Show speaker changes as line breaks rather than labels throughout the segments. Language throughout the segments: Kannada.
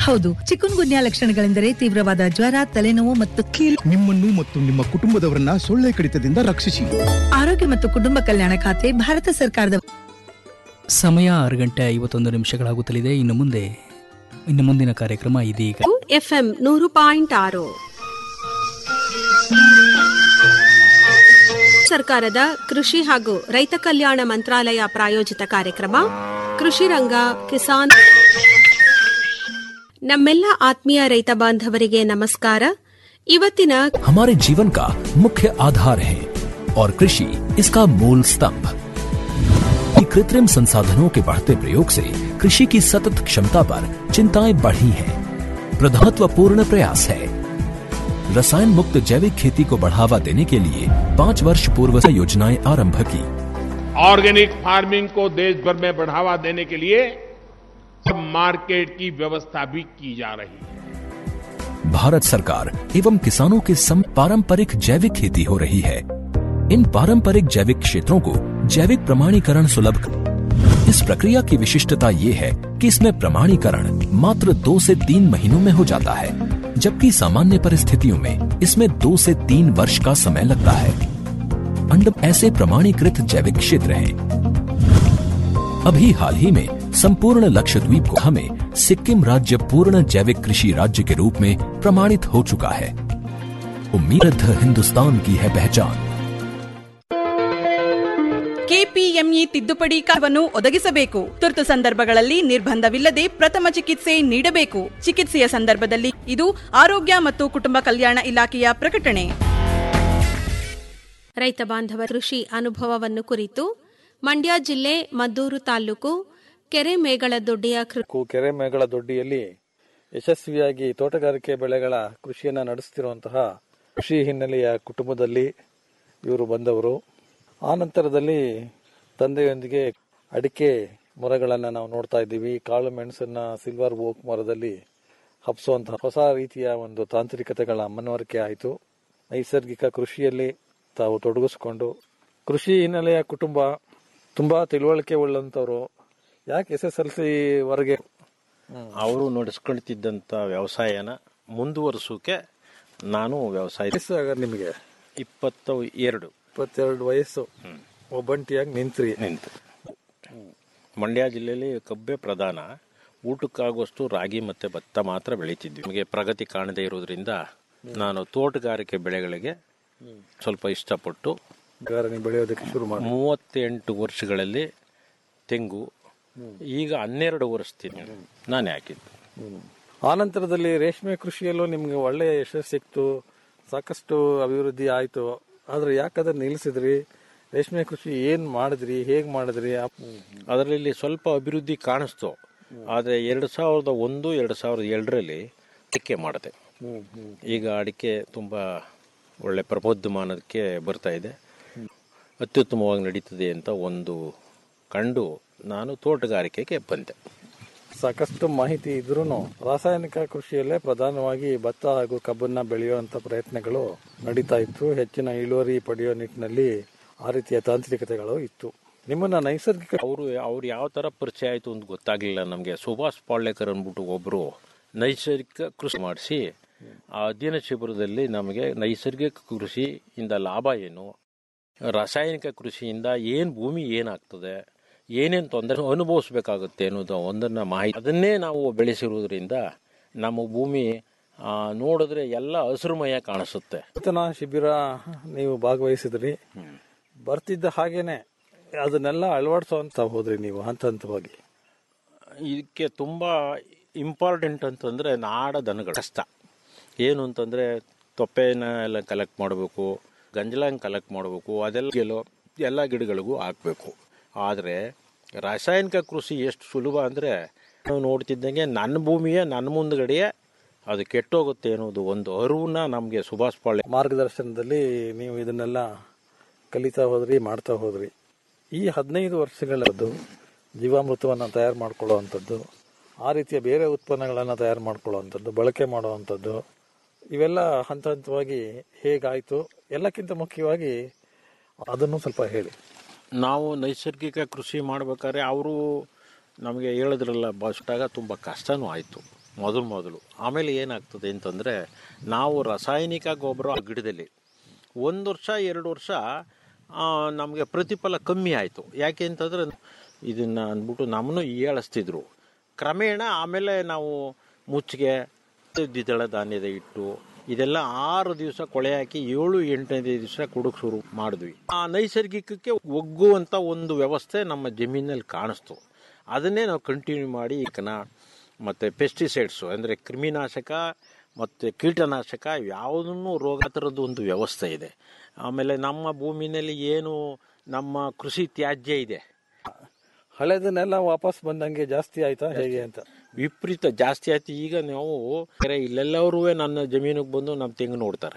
ಹೌದು ಚಿಕನ್ ಗುನ್ಯಾ ಲಕ್ಷಣಗಳೆಂದರೆ ತೀವ್ರವಾದ ಜ್ವರ ತಲೆನೋವು ಮತ್ತು ಕೀಲು
ನಿಮ್ಮನ್ನು ಮತ್ತು ನಿಮ್ಮ ಕುಟುಂಬದವರನ್ನ ಸೊಳ್ಳೆ ಕಡಿತದಿಂದ ರಕ್ಷಿಸಿ
ಆರೋಗ್ಯ ಮತ್ತು ಕುಟುಂಬ ಕಲ್ಯಾಣ ಖಾತೆ ಭಾರತ ಸರ್ಕಾರದ
ಸಮಯ ಆರು ಗಂಟೆ ಐವತ್ತೊಂದು ನಿಮಿಷಗಳಾಗುತ್ತಲಿದೆ ಇನ್ನು ಮುಂದೆ ಇನ್ನು ಮುಂದಿನ ಕಾರ್ಯಕ್ರಮ ಇದೀಗ
ಎಫ್ಎಂ ನೂರು ಪಾಯಿಂಟ್ ಆರು ಸರ್ಕಾರದ ಕೃಷಿ ಹಾಗೂ ರೈತ ಕಲ್ಯಾಣ ಮಂತ್ರಾಲಯ ಪ್ರಾಯೋಜಿತ ಕಾರ್ಯಕ್ರಮ ಕೃಷಿ ರಂಗ ಕಿಸಾನ್ ನಮ್ಮೆಲ್ಲ ಆತ್ಮೀಯ ರೈತ ಬಾಂಧವರಿಗೆ ನಮಸ್ಕಾರ ಇವತ್ತಿನ
हमारे जीवन का मुख्य आधार है और कृषि इसका मूल स्तंभ कृत्रिम संसाधनों के बढ़ते प्रयोग से कृषि की सतत क्षमता पर चिंताएं बढ़ी हैं। प्रधानत्वपूर्ण प्रयास है रसायन मुक्त जैविक खेती को बढ़ावा देने के लिए पाँच वर्ष पूर्व से योजनाएं आरंभ की
ऑर्गेनिक फार्मिंग को देश भर में बढ़ावा देने के लिए सब मार्केट की व्यवस्था भी की जा रही है
भारत सरकार एवं किसानों के सम पारंपरिक जैविक खेती हो रही है इन पारंपरिक जैविक क्षेत्रों को जैविक प्रमाणीकरण सुलभ कर- इस प्रक्रिया की विशिष्टता ये है कि इसमें प्रमाणीकरण मात्र दो से तीन महीनों में हो जाता है जबकि सामान्य परिस्थितियों में इसमें दो से तीन वर्ष का समय लगता है अंड ऐसे प्रमाणीकृत जैविक क्षेत्र हैं अभी हाल ही में संपूर्ण लक्षद्वीप को हमें सिक्किम राज्य पूर्ण जैविक कृषि राज्य के रूप में प्रमाणित हो चुका है उम्मीद हिंदुस्तान की है पहचान
ಕೆಪಿಎಂಇ ತಿದ್ದುಪಡಿ ಕಾರ್ಯವನ್ನು ಒದಗಿಸಬೇಕು ತುರ್ತು ಸಂದರ್ಭಗಳಲ್ಲಿ ನಿರ್ಬಂಧವಿಲ್ಲದೆ ಪ್ರಥಮ ಚಿಕಿತ್ಸೆ ನೀಡಬೇಕು ಚಿಕಿತ್ಸೆಯ ಸಂದರ್ಭದಲ್ಲಿ ಇದು ಆರೋಗ್ಯ ಮತ್ತು ಕುಟುಂಬ ಕಲ್ಯಾಣ ಇಲಾಖೆಯ ಪ್ರಕಟಣೆ
ರೈತ ಬಾಂಧವ ಕೃಷಿ ಅನುಭವವನ್ನು ಕುರಿತು ಮಂಡ್ಯ ಜಿಲ್ಲೆ ಮದ್ದೂರು ತಾಲೂಕು ಕೆರೆ ಮೇಗಳದೊಡ್ಡಿಯ ಕೃ
ಕು- ಕೆರೆ ಮೇಗಳ ದೊಡ್ಡಿಯಲ್ಲಿ ಯಶಸ್ವಿಯಾಗಿ ತೋಟಗಾರಿಕೆ ಬೆಳೆಗಳ ಕೃಷಿಯನ್ನ ನಡೆಸುತ್ತಿರುವಂತಹ ಕೃಷಿ ಹಿನ್ನೆಲೆಯ ಕುಟುಂಬದಲ್ಲಿ ಇವರು ಬಂದವರು ಆ ನಂತರದಲ್ಲಿ ತಂದೆಯೊಂದಿಗೆ ಅಡಿಕೆ ಮರಗಳನ್ನು ನಾವು ನೋಡ್ತಾ ಇದ್ದೀವಿ ಕಾಳು ಮೆಣಸನ್ನ ಸಿಲ್ವರ್ ಓಕ್ ಮರದಲ್ಲಿ ಹಬ್ಸುವಂತಹ ಹೊಸ ರೀತಿಯ ಒಂದು ತಾಂತ್ರಿಕತೆಗಳ ಮನವರಿಕೆ ಆಯಿತು ನೈಸರ್ಗಿಕ ಕೃಷಿಯಲ್ಲಿ ತಾವು ತೊಡಗಿಸಿಕೊಂಡು ಕೃಷಿ ಹಿನ್ನೆಲೆಯ ಕುಟುಂಬ ತುಂಬಾ ತಿಳುವಳಿಕೆ ಉಳ್ಳಂತವ್ರು ಯಾಕೆ ಎಸ್ ಎಸ್ ಎಲ್ ಸಿ ವರೆಗೆ
ಅವರು ನಡೆಸ್ಕೊಳ್ತಿದ್ದಂಥ ವ್ಯವಸಾಯನ ಮುಂದುವರಿಸೋಕೆ ನಾನು ವ್ಯವಸಾಯ
ವಯಸ್ಸು ಆಗ ನಿಮಗೆ
ಇಪ್ಪತ್ತ ಎರಡು
ಇಪ್ಪತ್ತೆರಡು ವಯಸ್ಸು ಒಬ್ಬಂಟಿಯಾಗಿ ನಿಂತ್ರಿ
ನಿಂತು ಮಂಡ್ಯ ಜಿಲ್ಲೆಯಲ್ಲಿ ಕಬ್ಬೆ ಪ್ರಧಾನ ಊಟಕ್ಕಾಗುವಷ್ಟು ರಾಗಿ ಮತ್ತೆ ಭತ್ತ ಮಾತ್ರ ಬೆಳೀತಿದ್ವಿ ನಮಗೆ ಪ್ರಗತಿ ಕಾಣದೇ ಇರೋದ್ರಿಂದ ನಾನು ತೋಟಗಾರಿಕೆ ಬೆಳೆಗಳಿಗೆ ಸ್ವಲ್ಪ ಇಷ್ಟಪಟ್ಟು
ಗಾರಣಿ ಬೆಳೆಯೋದಕ್ಕೆ ಶುರು ಮಾಡಿ
ಮೂವತ್ತೆಂಟು ವರ್ಷಗಳಲ್ಲಿ ತೆಂಗು ಈಗ ಹನ್ನೆರಡು ವರ್ಷದಿಂದ ನಾನೇ ಹಾಕಿದ್ದು
ಆನಂತರದಲ್ಲಿ ರೇಷ್ಮೆ ಕೃಷಿಯಲ್ಲೂ ನಿಮ್ಗೆ ಒಳ್ಳೆಯ ಯಶಸ್ಸು ಸಿಕ್ತು ಸಾಕಷ್ಟು ಅಭಿವೃದ್ಧಿ ಆಯ್ತು ಆದ್ರೆ ಯಾಕಂದ್ರೆ ನಿಲ್ಲಿಸಿದ್ರಿ ರೇಷ್ಮೆ ಕೃಷಿ ಏನ್ ಮಾಡಿದ್ರಿ ಹೇಗ್ ಮಾಡಿದ್ರಿ ಆ-
ಅದರಲ್ಲಿ ಸ್ವಲ್ಪ ಅಭಿವೃದ್ಧಿ ಕಾಣಿಸ್ತು ಆದರೆ ಎರಡು ಸಾವಿರದ ಒಂದು ಎರಡು ಸಾವಿರದ ಎರಡರಲ್ಲಿ ಅಡಿಕೆ ಮಾಡಿದೆ ಈಗ ಅಡಿಕೆ ತುಂಬ ಒಳ್ಳೆ ಪ್ರಬುದ್ಧಮಾನಕ್ಕೆ ಬರ್ತಾ ಇದೆ ಅತ್ಯುತ್ತಮವಾಗಿ ನಡೀತದೆ ಅಂತ ಒಂದು ಕಂಡು ನಾನು ತೋಟಗಾರಿಕೆಗೆ ಬಂದೆ
ಸಾಕಷ್ಟು ಮಾಹಿತಿ ಇದ್ರೂ ರಾಸಾಯನಿಕ ಕೃಷಿಯಲ್ಲೇ ಪ್ರಧಾನವಾಗಿ ಭತ್ತ ಹಾಗೂ ಕಬ್ಬನ್ನ ಬೆಳೆಯುವಂತ ಪ್ರಯತ್ನಗಳು ನಡೀತಾ ಇತ್ತು ಹೆಚ್ಚಿನ ಇಳುವರಿ ಪಡೆಯೋ ನಿಟ್ಟಿನಲ್ಲಿ ಆ ರೀತಿಯ ತಾಂತ್ರಿಕತೆಗಳು ಇತ್ತು ನಿಮ್ಮನ್ನ ನೈಸರ್ಗಿಕ
ಅವರು ಅವ್ರು ಯಾವ ಥರ ಪರಿಚಯ ಆಯಿತು ಅಂತ ಗೊತ್ತಾಗಲಿಲ್ಲ ನಮಗೆ ಸುಭಾಷ್ ಪಾಳ್ಯಕರ್ ಅಂದ್ಬಿಟ್ಟು ಒಬ್ಬರು ನೈಸರ್ಗಿಕ ಕೃಷಿ ಮಾಡಿಸಿ ಆ ಅಧ್ಯಯನ ಶಿಬಿರದಲ್ಲಿ ನಮಗೆ ನೈಸರ್ಗಿಕ ಕೃಷಿಯಿಂದ ಲಾಭ ಏನು ರಾಸಾಯನಿಕ ಕೃಷಿಯಿಂದ ಏನು ಭೂಮಿ ಏನಾಗ್ತದೆ ಏನೇನು ತೊಂದರೆ ಅನುಭವಿಸ್ಬೇಕಾಗುತ್ತೆ ಅನ್ನೋದು ಒಂದನ್ನ ಮಾಹಿತಿ ಅದನ್ನೇ ನಾವು ಬೆಳೆಸಿರುವುದರಿಂದ ನಮ್ಮ ಭೂಮಿ ಆ, ನೋಡಿದ್ರೆ ಎಲ್ಲ ಹಸಿರುಮಯ ಕಾಣಿಸುತ್ತೆ
ನೂತನ ಶಿಬಿರ ನೀವು ಭಾಗವಹಿಸಿದ್ರಿ ಬರ್ತಿದ್ದ ಹಾಗೇನೆ ಅದನ್ನೆಲ್ಲ ಅಳವಡಿಸುವಂತ ಹೋದ್ರಿ ನೀವು ಹಂತ ಹಂತವಾಗಿ
ಇದಕ್ಕೆ ತುಂಬ ಇಂಪಾರ್ಟೆಂಟ್ ಅಂತಂದರೆ ನಾಡ ದನಗಳು ಕಷ್ಟ ಏನು ಅಂತಂದರೆ ತೊಪ್ಪೆನ ಎಲ್ಲ ಕಲೆಕ್ಟ್ ಮಾಡಬೇಕು ಗಂಜಲಂಗ್ ಕಲೆಕ್ಟ್ ಮಾಡಬೇಕು ಅದೆಲ್ಲ ಗೆಲ್ಲೋ ಎಲ್ಲ ಗಿಡಗಳಿಗೂ ಹಾಕಬೇಕು ಆದರೆ ರಾಸಾಯನಿಕ ಕೃಷಿ ಎಷ್ಟು ಸುಲಭ ಅಂದರೆ ನಾವು ನೋಡ್ತಿದ್ದಂಗೆ ನನ್ನ ಭೂಮಿಯೇ ನನ್ನ ಮುಂದ್ಗಡೆಯೇ ಅದು ಕೆಟ್ಟೋಗುತ್ತೆ ಅನ್ನೋದು ಒಂದು ಅರಿವನ್ನ ನಮಗೆ ಸುಭಾಷ್ ಪಾಳ್ಯ
ಮಾರ್ಗದರ್ಶನದಲ್ಲಿ ನೀವು ಇದನ್ನೆಲ್ಲ ಕಲಿತಾ ಹೋದ್ರಿ ಮಾಡ್ತಾ ಹೋದ್ರಿ ಈ ಹದಿನೈದು ವರ್ಷಗಳದ್ದು ಜೀವಾಮೃತವನ್ನು ತಯಾರು ಮಾಡ್ಕೊಳ್ಳುವಂಥದ್ದು ಆ ರೀತಿಯ ಬೇರೆ ಉತ್ಪನ್ನಗಳನ್ನು ತಯಾರು ಮಾಡ್ಕೊಳ್ಳುವಂಥದ್ದು ಬಳಕೆ ಮಾಡುವಂಥದ್ದು ಇವೆಲ್ಲ ಹಂತ ಹಂತವಾಗಿ ಹೇಗಾಯಿತು ಎಲ್ಲಕ್ಕಿಂತ ಮುಖ್ಯವಾಗಿ ಅದನ್ನು ಸ್ವಲ್ಪ ಹೇಳಿ
ನಾವು ನೈಸರ್ಗಿಕ ಕೃಷಿ ಮಾಡ್ಬೇಕಾದ್ರೆ ಅವರು ನಮಗೆ ಹೇಳಿದ್ರಲ್ಲ ಬಸ್ಟಾಗ ತುಂಬ ಕಷ್ಟನೂ ಆಯಿತು ಮೊದಲು ಮೊದಲು ಆಮೇಲೆ ಏನಾಗ್ತದೆ ಅಂತಂದರೆ ನಾವು ರಾಸಾಯನಿಕ ಗೊಬ್ಬರ ಗಿಡದಲ್ಲಿ ಒಂದು ವರ್ಷ ಎರಡು ವರ್ಷ ನಮಗೆ ಪ್ರತಿಫಲ ಕಮ್ಮಿ ಆಯಿತು ಯಾಕೆ ಅಂತಂದರೆ ಇದನ್ನು ಅಂದ್ಬಿಟ್ಟು ನಮ್ಮನ್ನು ಏಳಿಸ್ತಿದ್ರು ಕ್ರಮೇಣ ಆಮೇಲೆ ನಾವು ಮುಚ್ಚಿಗೆ ದ್ವಿದಳ ಧಾನ್ಯದ ಹಿಟ್ಟು ಇದೆಲ್ಲ ಆರು ದಿವಸ ಕೊಳೆ ಹಾಕಿ ಏಳು ಎಂಟನೇ ದಿವಸ ಕುಡುಕ್ ಶುರು ಮಾಡಿದ್ವಿ ಆ ನೈಸರ್ಗಿಕಕ್ಕೆ ಒಗ್ಗುವಂಥ ಒಂದು ವ್ಯವಸ್ಥೆ ನಮ್ಮ ಜಮೀನಲ್ಲಿ ಕಾಣಿಸ್ತು ಅದನ್ನೇ ನಾವು ಕಂಟಿನ್ಯೂ ಮಾಡಿ ಈಕನ ಮತ್ತು ಪೆಸ್ಟಿಸೈಡ್ಸು ಅಂದರೆ ಕ್ರಿಮಿನಾಶಕ ಮತ್ತು ಕೀಟನಾಶಕ ಯಾವುದನ್ನು ರೋಗ ಥರದ್ದು ಒಂದು ವ್ಯವಸ್ಥೆ ಇದೆ ಆಮೇಲೆ ನಮ್ಮ ಭೂಮಿನಲ್ಲಿ ಏನು ನಮ್ಮ ಕೃಷಿ ತ್ಯಾಜ್ಯ ಇದೆ
ಹಳೆದನ್ನೆಲ್ಲ ವಾಪಸ್ ಬಂದಂಗೆ ಜಾಸ್ತಿ ಆಯ್ತಾ ಹೇಗೆ ಅಂತ
ವಿಪರೀತ ಜಾಸ್ತಿ ಆಯ್ತು ಈಗ ನಾವು ಬೇರೆ ಇಲ್ಲೆಲ್ಲರೂ ನನ್ನ ಜಮೀನಿಗೆ ಬಂದು ನಮ್ಮ ತೆಂಗು ನೋಡ್ತಾರೆ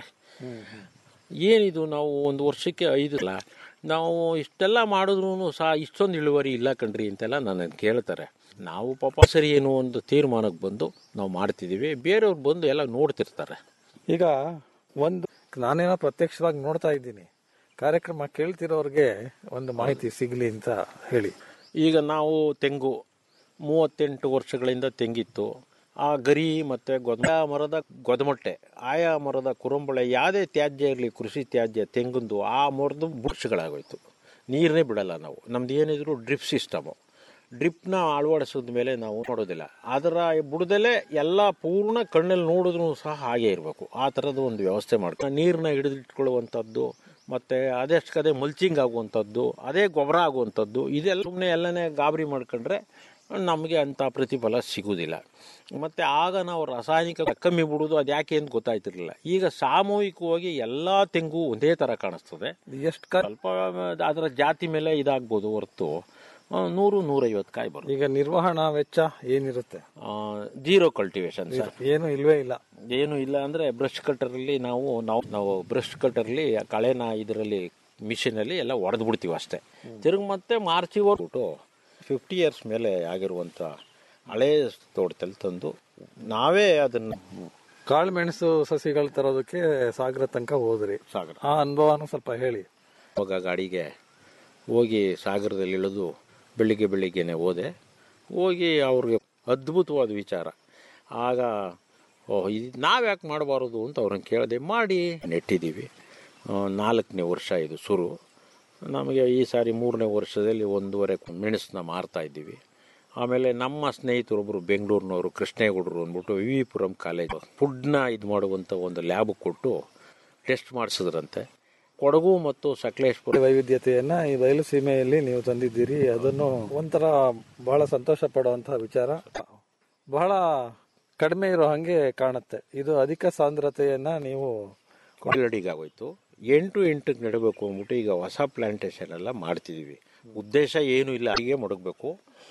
ಏನಿದು ನಾವು ಒಂದು ವರ್ಷಕ್ಕೆ ಐದು ಅಲ್ಲ ನಾವು ಇಷ್ಟೆಲ್ಲ ಮಾಡಿದ್ರು ಸಹ ಇಷ್ಟೊಂದು ಇಳುವರಿ ಇಲ್ಲ ಕಣ್ರಿ ಅಂತೆಲ್ಲ ನನ್ನನ್ನು ಕೇಳ್ತಾರೆ ನಾವು ಪಾಪ ಸರಿ ಏನು ಒಂದು ತೀರ್ಮಾನಕ್ಕೆ ಬಂದು ನಾವು ಮಾಡ್ತಿದ್ದೀವಿ ಬೇರೆಯವ್ರು ಬಂದು ಎಲ್ಲ ನೋಡ್ತಿರ್ತಾರೆ
ಈಗ ಒಂದು ನಾನೇನೋ ಪ್ರತ್ಯಕ್ಷವಾಗಿ ನೋಡ್ತಾ ಇದ್ದೀನಿ ಕಾರ್ಯಕ್ರಮ ಕೇಳ್ತಿರೋರ್ಗೆ ಒಂದು ಮಾಹಿತಿ ಸಿಗ್ಲಿ ಅಂತ ಹೇಳಿ
ಈಗ ನಾವು ತೆಂಗು ಮೂವತ್ತೆಂಟು ವರ್ಷಗಳಿಂದ ತೆಂಗಿತ್ತು ಆ ಗರಿ ಮತ್ತು ಗೊದ ಮರದ ಗೊದಮೊಟ್ಟೆ ಆಯಾ ಮರದ ಕುರಂಬಳೆ ಯಾವುದೇ ತ್ಯಾಜ್ಯ ಇರಲಿ ಕೃಷಿ ತ್ಯಾಜ್ಯ ತೆಂಗಿಂದು ಆ ಮರದ ಬುಡ್ಸ್ಗಳಾಗೋಯ್ತು ನೀರನ್ನೇ ಬಿಡಲ್ಲ ನಾವು ನಮ್ದು ಏನಿದ್ರು ಡ್ರಿಪ್ ಸಿಸ್ಟಮು ಡ್ರಿಪ್ನ ಅಳವಡಿಸಿದ ಮೇಲೆ ನಾವು ನೋಡೋದಿಲ್ಲ ಅದರ ಬುಡದಲ್ಲೇ ಎಲ್ಲ ಪೂರ್ಣ ಕಣ್ಣಲ್ಲಿ ನೋಡಿದ್ರು ಸಹ ಹಾಗೆ ಇರಬೇಕು ಆ ಥರದ ಒಂದು ವ್ಯವಸ್ಥೆ ಮಾಡ್ಕೊಂಡು ನೀರನ್ನ ಹಿಡಿದಿಟ್ಕೊಳ್ಳುವಂಥದ್ದು ಮತ್ತು ಅದಷ್ಟಕ್ಕದೇ ಮಲ್ಚಿಂಗ್ ಆಗುವಂಥದ್ದು ಅದೇ ಗೊಬ್ಬರ ಆಗುವಂಥದ್ದು ಇದೆಲ್ಲ ಸುಮ್ಮನೆ ಎಲ್ಲನೇ ಗಾಬರಿ ಮಾಡ್ಕೊಂಡ್ರೆ ನಮಗೆ ಅಂಥ ಪ್ರತಿಫಲ ಸಿಗುವುದಿಲ್ಲ ಮತ್ತು ಆಗ ನಾವು ರಾಸಾಯನಿಕ ಕಮ್ಮಿ ಬಿಡೋದು ಅದು ಯಾಕೆ ಅಂತ ಗೊತ್ತಾಯ್ತಿರ್ಲಿಲ್ಲ ಈಗ ಸಾಮೂಹಿಕವಾಗಿ ಎಲ್ಲ ತೆಂಗು ಒಂದೇ ಥರ ಕಾಣಿಸ್ತದೆ
ಎಷ್ಟು
ಸ್ವಲ್ಪ ಅದರ ಜಾತಿ ಮೇಲೆ ಇದಾಗ್ಬೋದು ಹೊರತು ಆ, ನೂರು ನೂರೈವತ್ತು ಕಾಯಿ ಬರುತ್ತೆ
ಈಗ ನಿರ್ವಹಣಾ ವೆಚ್ಚ ಏನಿರುತ್ತೆ
ಜೀರೋ ಕಲ್ಟಿವೇಶನ್ ಸರ್
ಏನು ಇಲ್ವೇ ಇಲ್ಲ
ಏನು ಇಲ್ಲ ಅಂದ್ರೆ ಬ್ರಷ್ ಕಟ್ಟರಲ್ಲಿ ನಾವು ನಾವು ನಾವು ಬ್ರಷ್ ಕಟ್ಟರ್ಲಿ ಕಳೆನ ಇದರಲ್ಲಿ ಮಿಷಿನಲ್ಲಿ ಎಲ್ಲ ಹೊಡೆದು ಬಿಡ್ತೀವಿ ಅಷ್ಟೇ ತಿರುಗಿ ಮತ್ತೆ ಮಾರ್ಚಿ ಹೊರಬಿಟ್ಟು ಫಿಫ್ಟಿ ಇಯರ್ಸ್ ಮೇಲೆ ಆಗಿರುವಂಥ ಹಳೆ ತೋಟದಲ್ಲಿ ತಂದು ನಾವೇ ಅದನ್ನ
ಕಾಳು ಮೆಣಸು ಸಸಿಗಳು ತರೋದಕ್ಕೆ ಸಾಗರ ತನಕ ಹೋದ್ರಿ
ಸಾಗರ
ಆ ಅನುಭವನೂ ಸ್ವಲ್ಪ ಹೇಳಿ
ಹೋಗ ಗಾಡಿಗೆ ಹೋಗಿ ಸಾಗರದಲ್ಲಿ ಇಳಿದು ಬೆಳಿಗ್ಗೆ ಬೆಳಿಗ್ಗೆನೆ ಹೋದೆ ಹೋಗಿ ಅವ್ರಿಗೆ ಅದ್ಭುತವಾದ ವಿಚಾರ ಆಗ ಓಹ್ ಇದು ನಾವ್ಯಾಕೆ ಮಾಡಬಾರದು ಅಂತ ಅವ್ರನ್ನ ಕೇಳಿದೆ ಮಾಡಿ ನೆಟ್ಟಿದ್ದೀವಿ ಆ, ನಾಲ್ಕನೇ ವರ್ಷ ಇದು ಶುರು ನಮಗೆ ಈ ಸಾರಿ ಮೂರನೇ ವರ್ಷದಲ್ಲಿ ಒಂದೂವರೆ ಮೆಣಸನ್ನ ಮಾರ್ತಾ ಇದ್ದೀವಿ ಆಮೇಲೆ ನಮ್ಮ ಸ್ನೇಹಿತರೊಬ್ಬರು ಬೆಂಗಳೂರಿನವರು ಕೃಷ್ಣೇಗೌಡರು ಅಂದ್ಬಿಟ್ಟು ವಿ ವಿ ಪುರಂ ಕಾಲೇಜ್ ಫುಡ್ನ ಇದು ಮಾಡುವಂಥ ಒಂದು ಲ್ಯಾಬ್ ಕೊಟ್ಟು ಟೆಸ್ಟ್ ಮಾಡಿಸಿದ್ರಂತೆ ಕೊಡಗು ಮತ್ತು ಸಕಲೇಶ್ಪುರ
ವೈವಿಧ್ಯತೆಯನ್ನ ಈ ಬಯಲು ಸೀಮೆಯಲ್ಲಿ ನೀವು ತಂದಿದ್ದೀರಿ ಅದನ್ನು ಒಂಥರ ಬಹಳ ಸಂತೋಷ ಪಡುವಂತಹ ವಿಚಾರ ಬಹಳ ಕಡಿಮೆ ಇರೋ ಹಂಗೆ ಕಾಣುತ್ತೆ ಇದು ಅಧಿಕ ಸಾಂದ್ರತೆಯನ್ನ ನೀವು
ಆಗೋಯ್ತು ಎಂಟು ಎಂಟಕ್ಕೆ ನೆಡಬೇಕು ಅಂದ್ಬಿಟ್ಟು ಈಗ ಹೊಸ ಪ್ಲಾಂಟೇಶನ್ ಎಲ್ಲ ಮಾಡ್ತಿದೀವಿ ಉದ್ದೇಶ ಏನು ಇಲ್ಲ ಹೀಗೆ ಮಡಗಬೇಕು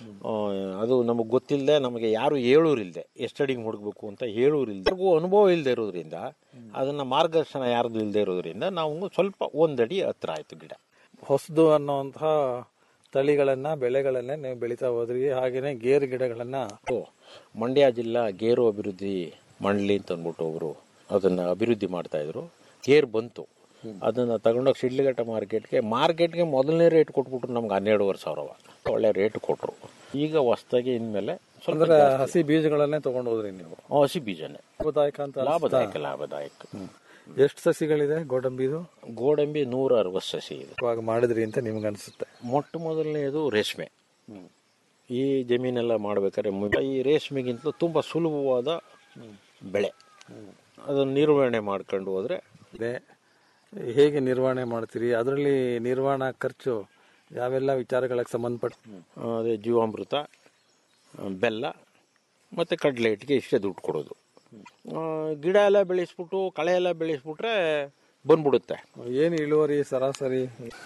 ಅದು ನಮಗೆ ಗೊತ್ತಿಲ್ಲದೆ ನಮಗೆ ಯಾರು ಹೇಳೋರಿಲ್ದೆ ಎಷ್ಟಡಿಗೆ ಮಡಗಬೇಕು ಅಂತ ಹೇಳೋರಿಲ್ದೆ ಅವ್ರಿಗೂ ಅನುಭವ ಇಲ್ಲದೆ ಇರೋದ್ರಿಂದ ಅದನ್ನ ಮಾರ್ಗದರ್ಶನ ಯಾರ್ದು ಇಲ್ಲದೆ ಇರೋದ್ರಿಂದ ನಾವು ಸ್ವಲ್ಪ ಒಂದಡಿ ಹತ್ರ ಆಯ್ತು ಗಿಡ
ಹೊಸದು ಅನ್ನುವಂತಹ ತಳಿಗಳನ್ನ ಬೆಳೆಗಳನ್ನೇ ನೀವು ಬೆಳಿತಾ ಹೋದ್ರಿ ಹಾಗೇನೆ ಗೇರು ಗಿಡಗಳನ್ನ
ಓ, ಮಂಡ್ಯ ಜಿಲ್ಲಾ ಗೇರು ಅಭಿವೃದ್ಧಿ ಮಂಡಳಿ ಅಂತ ಅಂದ್ಬಿಟ್ಟು ಒಬ್ರು ಅದನ್ನ ಅಭಿವೃದ್ಧಿ ಮಾಡ್ತಾ ಇದ್ರು ಗೇರ್ ಬಂತು ಅದನ್ನ ತಗೊಂಡೋಗಿ ಶಿಡ್ಲಘಟ್ಟ ಮಾರ್ಕೆಟ್ಗೆ ಮಾರ್ಕೆಟ್ಗೆ ಮೊದಲನೇ ರೇಟ್ ಕೊಟ್ಬಿಟ್ರು ನಮ್ಗೆ ಹನ್ನೆರಡುವರೆ ಸಾವಿರ ಒಳ್ಳೆ ರೇಟ್ ಕೊಟ್ರು ಈಗ ಹೊಸ್ದಾಗಿ ಇನ್ಮೇಲೆ ಸ್ವಲ್ಪ
ಅಂದ್ರೆ
ಜಾಸ್ತಿ.
ಹಸಿ ಬೀಜಗಳನ್ನೇ ತಗೊಂಡು ಹೋದ್ರಿ ನೀವು
ಹಸಿ ಬೀಜನೇ
ಲಾಭದಾಯಕ ಅಂತ ಅನ್ಸುತ್ತಾ?
ಲಾಭದಾಯಕ ಲಾಭದಾಯಕ
ಎಷ್ಟು ಸಸಿಗಳಿದೆ ಗೋಡಂಬಿದು
ಗೋಡಂಬಿ ನೂರ ಅರವತ್ತು ಸಸಿ ಇದೆ
ಇವಾಗ ಮಾಡಿದ್ರಿ ಅಂತ ನಿಮ್ಗೆ ಅನ್ಸುತ್ತೆ
ಮೊಟ್ಟ ಮೊದಲನೇದು ರೇಷ್ಮೆ ಈ ಜಮೀನೆಲ್ಲ ಮಾಡ್ಬೇಕಾದ್ರೆ ಮು- ಈ ರೇಷ್ಮೆಗಿಂತಲೂ ತುಂಬ ಸುಲಭವಾದ ಬೆಳೆ ಅದನ್ನು ನಿರ್ವಹಣೆ ಮಾಡ್ಕೊಂಡು ಹೋದ್ರೆ
ಇದೆ ಹೇಗೆ ನಿರ್ವಹಣೆ ಮಾಡ್ತೀರಿ ಅದರಲ್ಲಿ ನಿರ್ವಹಣಾ ಖರ್ಚು ಯಾವೆಲ್ಲ ವಿಚಾರಗಳಿಗೆ ಸಂಬಂಧಪಟ್ಟ
ಅದೇ ಜೀವಾಮೃತ ಆ, ಬೆಲ್ಲ ಮತ್ತು ಕಡಲೆ ಹಿಟ್ಟಿಗೆ ಇಷ್ಟೇ ದುಡ್ಡು ಕೊಡೋದು ಆ, ಗಿಡ ಎಲ್ಲ ಬೆಳೆಸ್ಬಿಟ್ಟು ಕಳೆ ಎಲ್ಲ ಬೆಳೆಸ್ಬಿಟ್ರೆ ಬಂದ್ಬಿಡುತ್ತೆ
ಏನು ಇಳುವರಿ ಸರಾಸರಿ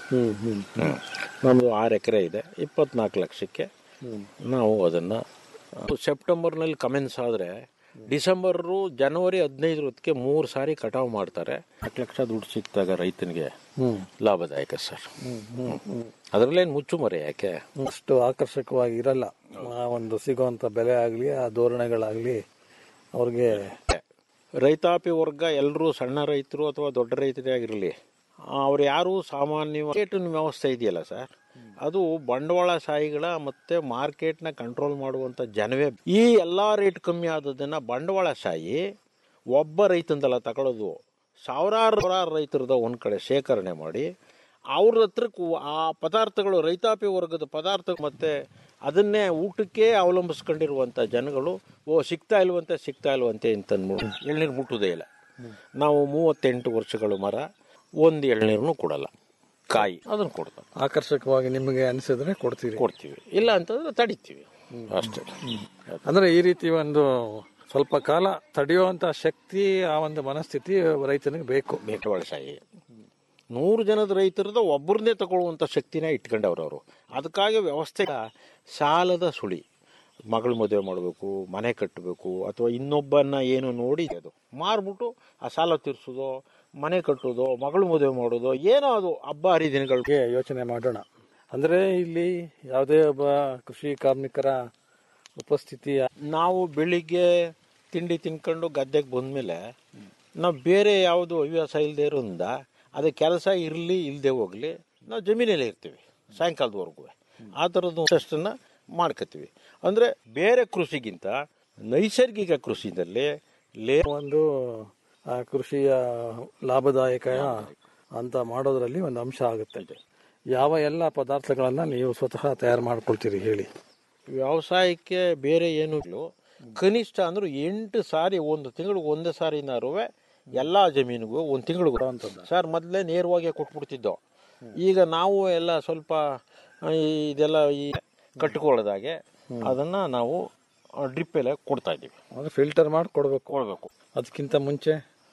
ನಮ್ಮದು ಆರು ಎಕರೆ ಇದೆ ಇಪ್ಪತ್ನಾಲ್ಕು ಲಕ್ಷಕ್ಕೆ ನಾವು ಅದನ್ನು ಸೆಪ್ಟೆಂಬರ್ನಲ್ಲಿ ಕಮೆನ್ಸ್ ಆದರೆ ಡಿಸೆಂಬರು ಜನವರಿ ಹದಿನೈದು ಹೊತ್ತಿಗೆ ಮೂರು ಸಾರಿ ಕಟಾವು ಮಾಡ್ತಾರೆ ನಾಲ್ಕು ಲಕ್ಷ ದುಡ್ಡು ಸಿಕ್ತಾಗ ರೈತನಿಗೆ ಲಾಭದಾಯಕ ಸರ್ ಅದರಲ್ಲೇನು ಮುಚ್ಚುಮರೆ ಯಾಕೆ
ಅಷ್ಟು ಆಕರ್ಷಕವಾಗಿ ಇರಲ್ಲ ಆ ಒಂದು ಸಿಗುವಂತ ಬೆಲೆ ಆಗ್ಲಿ ಆ ಧೋರಣೆಗಳಾಗ್ಲಿ ಅವ್ರಿಗೆ
ರೈತಾಪಿ ವರ್ಗ ಎಲ್ಲರೂ ಸಣ್ಣ ರೈತರು ಅಥವಾ ದೊಡ್ಡ ರೈತರೇ ಆಗಿರಲಿ ಅವ್ರು ಯಾರು ಸಾಮಾನ್ಯ ರೇಟಿನ ವ್ಯವಸ್ಥೆ ಇದೆಯಲ್ಲ ಸರ್ ಅದು ಬಂಡವಾಳಶಾಹಿಗಳ ಮತ್ತೆ ಮಾರ್ಕೆಟ್ನ ಕಂಟ್ರೋಲ್ ಮಾಡುವಂಥ ಜನವೇ ಈ ಎಲ್ಲ ರೇಟ್ ಕಮ್ಮಿ ಆದದನ್ನು ಬಂಡವಾಳಶಾಹಿ ಒಬ್ಬ ರೈತಂದಲ್ಲ ತಗೊಳ್ಳೋದು ಸಾವಿರಾರು ಸಾವಿರಾರು ರೈತರದ ಒಂದು ಕಡೆ ಶೇಖರಣೆ ಮಾಡಿ ಅವ್ರ ಹತ್ರಕ್ಕೆ ಆ ಪದಾರ್ಥಗಳು ರೈತಾಪಿ ವರ್ಗದ ಪದಾರ್ಥ ಮತ್ತೆ ಅದನ್ನೇ ಊಟಕ್ಕೆ ಅವಲಂಬಿಸ್ಕೊಂಡಿರುವಂಥ ಜನಗಳು ಓ ಸಿಗ್ತಾ ಇಲ್ವಂತೆ ಸಿಗ್ತಾ ಇಲ್ವಂತೆ ಅಂತಂದ್ಬಿಟ್ಟು ಎಳ್ನೀರು ಮುಟ್ಟುವುದೇ ಇಲ್ಲ ನಾವು ಮೂವತ್ತೆಂಟು ವರ್ಷಗಳು ಮರ ಒಂದು ಎಳ್ನೀರನ್ನು ಕೊಡಲ್ಲ ಕಾಯಿ ಅದನ್ನು ಕೊಡ್ತಾರೆ
ಆಕರ್ಷಕವಾಗಿ ನಿಮಗೆ ಅನಿಸಿದ್ರೆ ಕೊಡ್ತೀರಿ
ಕೊಡ್ತೀವಿ ಇಲ್ಲ ಅಂತಂದ್ರೆ ತಡಿತೀವಿ ಅಷ್ಟೇ
ಅಂದ್ರೆ ಈ ರೀತಿ ಒಂದು ಸ್ವಲ್ಪ ಕಾಲ ತಡೆಯುವಂತ ಶಕ್ತಿ ಆ ಒಂದು ಮನಸ್ಥಿತಿ ರೈತನಿಗೆ ಬೇಕು
ಬಂಡವಾಳಶಾಹಿ ನೂರು ಜನದ ರೈತರದ ಒಬ್ಬರನ್ನೇ ತಗೊಳ್ಳುವಂಥ ಶಕ್ತಿನ ಇಟ್ಕೊಂಡವ್ರು ಅವರು ಅದಕ್ಕಾಗಿ ವ್ಯವಸ್ಥೆ ಸಾಲದ ಸುಳಿ ಮಗಳ ಮದುವೆ ಮಾಡಬೇಕು ಮನೆ ಕಟ್ಟಬೇಕು ಅಥವಾ ಇನ್ನೊಬ್ಬನ ಏನು ನೋಡಿ ಅದು ಮಾರ್ಬಿಟ್ಟು ಆ ಸಾಲ ತೀರ್ಸೋದು ಮನೆ ಕಟ್ಟೋದು ಮಗಳು ಮದುವೆ ಮಾಡೋದು ಏನೋ ಅದು ಹಬ್ಬ ಹರಿದಿನಗಳಿಗೆ
ಬಗ್ಗೆ ಯೋಚನೆ ಮಾಡೋಣ ಅಂದ್ರೆ ಇಲ್ಲಿ ಯಾವುದೇ ಒಬ್ಬ ಕೃಷಿ ಕಾರ್ಮಿಕರ ಉಪಸ್ಥಿತಿ
ನಾವು ಬೆಳಿಗ್ಗೆ ತಿಂಡಿ ತಿನ್ಕೊಂಡು ಗದ್ದೆಗೆ ಬಂದಮೇಲೆ ನಾವು ಬೇರೆ ಯಾವುದು ಹವ್ಯಾಸ ಇಲ್ಲದೆ ಇರೋದ್ರಿಂದ ಅದು ಕೆಲಸ ಇರಲಿ ಇಲ್ಲದೆ ಹೋಗಲಿ ನಾವು ಜಮೀನಲ್ಲೇ ಇರ್ತೀವಿ ಸಾಯಂಕಾಲದವರೆಗೂ ಆ ಥರದ್ದು ಅಷ್ಟನ್ನು ಮಾಡ್ಕೋತೀವಿ ಅಂದರೆ ಬೇರೆ ಕೃಷಿಗಿಂತ ನೈಸರ್ಗಿಕ ಕೃಷಿದಲ್ಲಿ ಲೇ
ಒಂದು ಆ ಕೃಷಿಯ ಲಾಭದಾಯಕ ಅಂತ ಮಾಡೋದ್ರಲ್ಲಿ ಒಂದು ಅಂಶ ಆಗುತ್ತೆ ಯಾವ ಎಲ್ಲ ಪದಾರ್ಥಗಳನ್ನ ನೀವು ಸ್ವತಃ ತಯಾರು ಮಾಡ್ಕೊಳ್ತೀರಿ ಹೇಳಿ
ವ್ಯವಸಾಯಕ್ಕೆ ಬೇರೆ ಏನೂ ಇಲ್ಲ ಕನಿಷ್ಠ ಅಂದ್ರೆ ಎಂಟು ಸಾರಿ ಒಂದು ತಿಂಗಳಿಗೆ ಒಂದೇ ಸಾರಿನಾರು ಎಲ್ಲ ಜಮೀನಿಗೂ ಒಂದು ತಿಂಗಳಿಗೂ ಸರ್ ಮೊದಲೇ ನೇರವಾಗಿ ಕೊಟ್ಬಿಡ್ತಿದ್ದೋ ಈಗ ನಾವು ಎಲ್ಲ ಸ್ವಲ್ಪ ಆ, ಇದೆಲ್ಲ ಈ ಕಟ್ಕೊಳ್ಳೋದಾಗೆ ಅದನ್ನ ನಾವು ಡ್ರಿಪ್ ಎಲ್ಲ ಕೊಡ್ತಾ ಇದ್ದೀವಿ
ಅಂದ್ರೆ ಫಿಲ್ಟರ್ ಮಾಡಿ ಕೊಡ್ಬೇಕು
ಕೊಡಬೇಕು
ಅದಕ್ಕಿಂತ ಮುಂಚೆ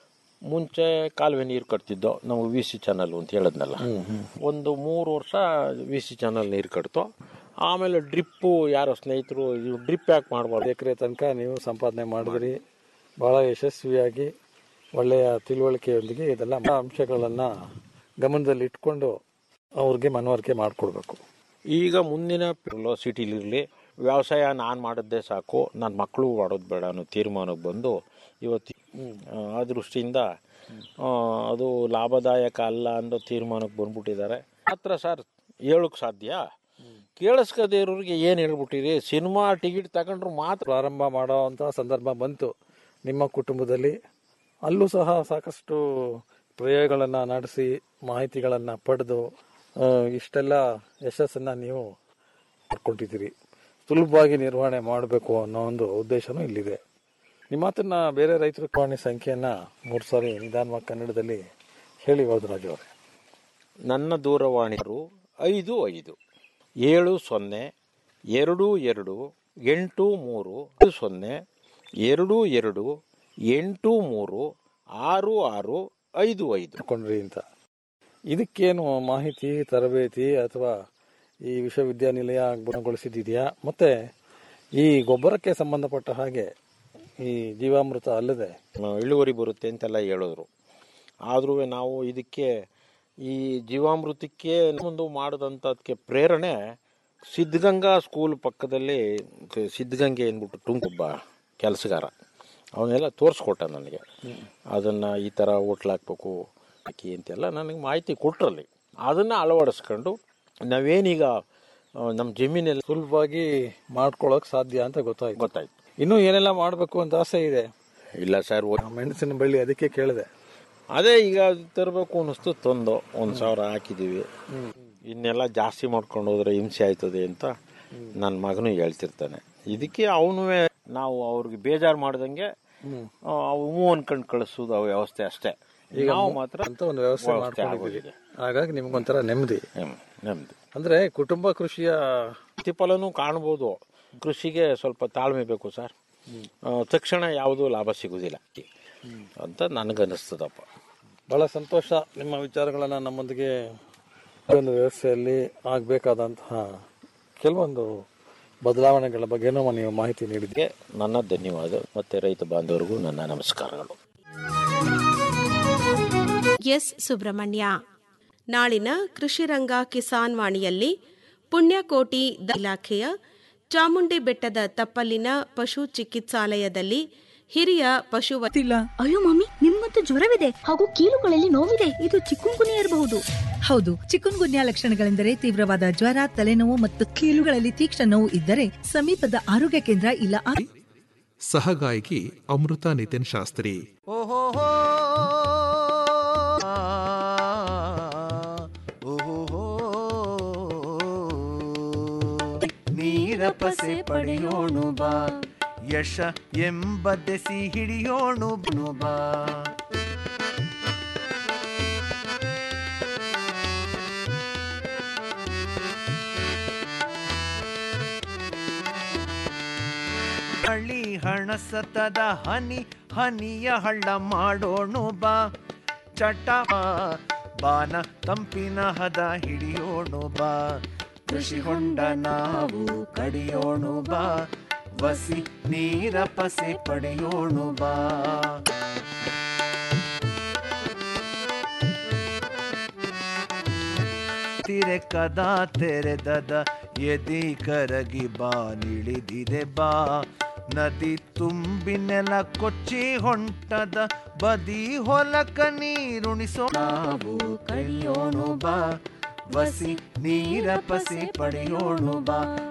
ಮುಂಚೆ ಕಾಲುವೆ ನೀರು ಕಟ್ತಿದ್ದೋ ನಾವು ವಿ ಸಿ ಚಾನಲ್ ಅಂತ ಹೇಳಿದ್ನಲ್ಲ ಒಂದು ಮೂರು ವರ್ಷ ವಿ ಸಿ ಚಾನಲ್ ನೀರು ಕಟ್ತೋ ಆಮೇಲೆ ಡ್ರಿಪ್ಪು ಯಾರೋ ಸ್ನೇಹಿತರು ಡ್ರಿಪ್ ಯಾಕೆ ಮಾಡಬಾರ್ದು
ಎಕರೆ ತನಕ ನೀವು ಸಂಪಾದನೆ ಮಾಡಿದ್ರಿ ಬಹಳ ಯಶಸ್ವಿಯಾಗಿ ಒಳ್ಳೆಯ ತಿಳುವಳಿಕೆಯೊಂದಿಗೆ ಇದೆಲ್ಲ ಅಂಶಗಳನ್ನ ಗಮನದಲ್ಲಿ ಇಟ್ಕೊಂಡು ಅವ್ರಿಗೆ ಮನವರಿಕೆ ಮಾಡಿಕೊಡ್ಬೇಕು
ಈಗ ಮುಂದಿನ ಸಿಟಿಲಿರಲಿ ವ್ಯವಸಾಯ ನಾನು ಮಾಡಿದ್ದೇ ಸಾಕು ನನ್ನ ಮಕ್ಕಳು ಮಾಡೋದು ಬೇಡ ಅನ್ನೋ ತೀರ್ಮಾನಕ್ಕೆ ಬಂದು ಇವತ್ತು ಆ, ಆ ದೃಷ್ಟಿಯಿಂದ ಆ, ಅದು ಲಾಭದಾಯಕ ಅಲ್ಲ ಅನ್ನೋ ತೀರ್ಮಾನಕ್ಕೆ ಬಂದ್ಬಿಟ್ಟಿದ್ದಾರೆ ಮಾತ್ರ ಸರ್ ಹೇಳೋಕ್ಕೆ ಸಾಧ್ಯ ಕೇಳಿಸ್ಕದೇ ಇರೋರಿಗೆ ಏನು ಹೇಳ್ಬಿಟ್ಟಿರಿ ಸಿನಿಮಾ ಟಿಕೆಟ್ ತಗೊಂಡ್ರು ಮಾತ್ರ
ಪ್ರಾರಂಭ ಮಾಡೋವಂಥ ಸಂದರ್ಭ ಬಂತು ನಿಮ್ಮ ಕುಟುಂಬದಲ್ಲಿ ಅಲ್ಲೂ ಸಹ ಸಾಕಷ್ಟು ಪ್ರಯೋಗಗಳನ್ನು ನಡೆಸಿ ಮಾಹಿತಿಗಳನ್ನು ಪಡೆದು ಆ, ಇಷ್ಟೆಲ್ಲ ಯಶಸ್ಸನ್ನು ನೀವು ಮಾಡ್ಕೊಂಡಿದ್ದೀರಿ ಸುಲಭವಾಗಿ ನಿರ್ವಹಣೆ ಮಾಡಬೇಕು ಅನ್ನೋ ಒಂದು ಉದ್ದೇಶನೂ ಇಲ್ಲಿದೆ ನಿಮ್ಮ ಮಾತನ್ನ ಬೇರೆ ರೈತರ ಕಾಣಿ ಸಂಖ್ಯೆಯನ್ನ ಮೂರು ಸಾರಿ ನಿಧಾನವಾಗಿ ಕನ್ನಡದಲ್ಲಿ ಹೇಳಿ ರಾಜು ಅವರೇ
ನನ್ನ ದೂರವಾಣಿಯರು ಐದು ಐದು ಏಳು ಸೊನ್ನೆ ಎರಡು ಎರಡು ಎಂಟು ಮೂರು ಐದು ಸೊನ್ನೆ ಎರಡು ಎರಡು ಎಂಟು ಮೂರು ಆರು ಆರು ಐದು ಐದು
ಕೊಂಡ್ರಿ ಅಂತ ಇದಕ್ಕೇನು ಮಾಹಿತಿ ತರಬೇತಿ ಅಥವಾ ಈ ವಿಶ್ವವಿದ್ಯಾನಿಲಯ ಗುಣಗೊಳಿಸಿದೆಯಾ ಮತ್ತೆ ಈ ಗೊಬ್ಬರಕ್ಕೆ ಸಂಬಂಧಪಟ್ಟ ಹಾಗೆ ಈ ಜೀವಾಮೃತ ಅಲ್ಲದೆ
ಆ, ಇಳುವರಿ ಬರುತ್ತೆ ಅಂತೆಲ್ಲ ಹೇಳಿದ್ರು ಆದ್ರೂ ನಾವು ಇದಕ್ಕೆ ಈ ಜೀವಾಮೃತಕ್ಕೆ ಒಂದು ಮಾಡಿದಂಥದಕ್ಕೆ ಪ್ರೇರಣೆ ಸಿದ್ಧಗಂಗಾ ಸ್ಕೂಲ್ ಪಕ್ಕದಲ್ಲಿ ಕ- ಸಿದ್ಧಗಂಗೆ ಅಂದ್ಬಿಟ್ಟು ಟುಂಕೊಬ್ಬ ಕೆಲಸಗಾರ ಅವನ್ನೆಲ್ಲ ತೋರಿಸ್ಕೊಟ್ಟ ನನಗೆ ಅದನ್ನು ಈ ಥರ ಹೋಟ್ಲ್ ಹಾಕ್ಬೇಕು ಹಾಕಿ ಅಂತೆಲ್ಲ ನನಗೆ ಮಾಹಿತಿ ಕೊಟ್ರಲ್ಲಿ ಅದನ್ನು ಅಳವಡಿಸ್ಕೊಂಡು ನಾವೇನೀಗ ಆ, ನಮ್ಮ ಜಮೀನಲ್ಲಿ
ಸುಲಭವಾಗಿ ಮಾಡ್ಕೊಳ್ಳೋಕೆ ಸಾಧ್ಯ ಅಂತ ಗೊತ್ತಾಯ್ತು
ಗೊತ್ತಾಯ್ತು
ಇನ್ನೂ ಏನೆಲ್ಲ ಮಾಡಬೇಕು ಅಂತ ಆಸೆ ಇದೆ
ಇಲ್ಲ ಸರ್
ಮೆಣಸಿನ ಬಳ್ಳಿ ಅದಕ್ಕೆ ಕೇಳಿದೆ
ಅದೇ ಈಗ ತರಬೇಕು ಅನ್ನಿಸ್ತು ತಂದು ಒಂದು ಸಾವಿರ ಹಾಕಿದ್ದೀವಿ ಇನ್ನೆಲ್ಲ ಜಾಸ್ತಿ ಮಾಡ್ಕೊಂಡು ಹೋದ್ರೆ ಹಿಂಸೆ ಆಯ್ತದೆ ಅಂತ ನನ್ನ ಮಗನು ಹೇಳ್ತಿರ್ತಾನೆ ಇದಕ್ಕೆ ಅವನು ನಾವು ಅವ್ರಿಗೆ ಬೇಜಾರು ಮಾಡ್ದಂಗೆ ಆ, ಅವು ಹ್ಞೂ ಅನ್ಕೊಂಡು ಕಳಿಸೋದು ಆ ವ್ಯವಸ್ಥೆ ಅಷ್ಟೇ ಈಗ ನಾವು ಮಾತ್ರ
ಅಂತ ಒಂದು ವ್ಯವಸ್ಥೆ ಮಾಡ್ಕೊಂಡಿದ್ದೀವಿ
ಆಗೋಗಿದೆ.
ಹಾಗಾಗಿ ನಿಮ್ಗೊಂಥರ ನೆಮ್ಮದಿ
ನೆಮ್- ನೆಮ್ಮದಿ
ಅಂದ್ರೆ ಕುಟುಂಬ ಕೃಷಿಯ
ಪ್ರತಿಫಲನೂ ಕಾಣ್ಬೋದು ಕೃಷಿಗೆ ಸ್ವಲ್ಪ ತಾಳ್ಮೆ ಬೇಕು ಸರ್ ಆ, ತಕ್ಷಣ ಯಾವುದೂ ಲಾಭ ಸಿಗುವುದಿಲ್ಲ ಅಂತ ನನಗನ್ನಿಸ್ತದಪ್ಪ
ಬಹಳ ಸಂತೋಷ ನಿಮ್ಮ ವಿಚಾರಗಳನ್ನ ನಮ್ಮೊಂದಿಗೆ ಒಂದು ವ್ಯವಸ್ಥೆಯಲ್ಲಿ ಆಗಬೇಕಾದಂತಹ ಕೆಲವೊಂದು ಬದಲಾವಣೆಗಳ ಬಗ್ಗೆನೂ ನೀವು ಮಾಹಿತಿ ನೀಡಿದ್ರಿ
ಗೆ ನನ್ನ ಧನ್ಯವಾದ ಮತ್ತೆ ರೈತ ಬಾಂಧವರಿಗೂ ನನ್ನ ನಮಸ್ಕಾರಗಳು
ಎಸ್ ಸುಬ್ರಹ್ಮಣ್ಯ ನಾಳಿನ ಕೃಷಿರಂಗ ಕಿಸಾನ್ ವಾಣಿಯಲ್ಲಿ ಪುಣ್ಯಕೋಟಿ ದ ಇಲಾಖೆಯ ಚಾಮುಂಡಿ ಬೆಟ್ಟದ ತಪ್ಪಲಿನ ಪಶು ಚಿಕಿತ್ಸಾಲಯದಲ್ಲಿ ಹಿರಿಯ ಪಶು
ಗೊತ್ತಿಲ್ಲ
ಅಯ್ಯೋ ಮಮ್ಮಿ ನಿಮ್ಗೂ ಮತ್ತು ಜ್ವರವಿದೆ ಹಾಗೂ ಕೀಲುಗಳಲ್ಲಿ ನೋವಿದೆ ಇದು ಚಿಕ್ಕುಂಗುನಿ ಇರಬಹುದು
ಹೌದು ಚಿಕುನ್ ಗುನ್ಯಾ ಲಕ್ಷಣಗಳೆಂದರೆ ತೀವ್ರವಾದ ಜ್ವರ ತಲೆನೋವು ಮತ್ತು ಕೀಲುಗಳಲ್ಲಿ ತೀಕ್ಷ್ಣ ನೋವು ಇದ್ದರೆ ಸಮೀಪದ ಆರೋಗ್ಯ ಕೇಂದ್ರ ಇಲ್ಲ ಆ-
ಸಹಗಾಯಕಿ ಅಮೃತ ನಿತಿನ್ ಶಾಸ್ತ್ರಿ
ನೀರಪಸೆ ಪಡೆಯೋಣು ಬಾ ಯಶ ಎಂಬ ದೆಸಿ ಹಿಡಿಯೋಣು ಬ್ನು ಬಾ ಹಳ್ಳಿ ಹಣ ಸತದ ಹನಿ ಹನಿಯ ಹಳ್ಳ ಮಾಡೋಣು ಬಾ ಚಟ ಬಾ. ಬಾನ ತಂಪಿನ ಹದ ಹಿಡಿಯೋಣು ಬಾ ಕೃಷಿ ಹೊಂಡ ನಾವು ಕಡಿಯೋಣು ಬಾ ವಸಿ ನೀರ ಪಸೆ ಪಡೆಯೋಣು ಬಾ ತಿರೆ ಕದಾ ತೆರೆದದ ಎದಿ ಕರಗಿ ಬಾ ನಿಳಿದಿದೆ ಬಾ ನದಿ ತುಂಬಿ ನೆಲ ಕೊಚ್ಚಿ ಹೊಂಟದ ಬದಿ ಹೊಲಕ ನೀರುಣಿಸೋ ನಾವು ಕಡಿಯೋಣು ಬಾ ವಸಿ ನೀರ ಪಸಿ ಪಡೆಯೋಣು ಬಾ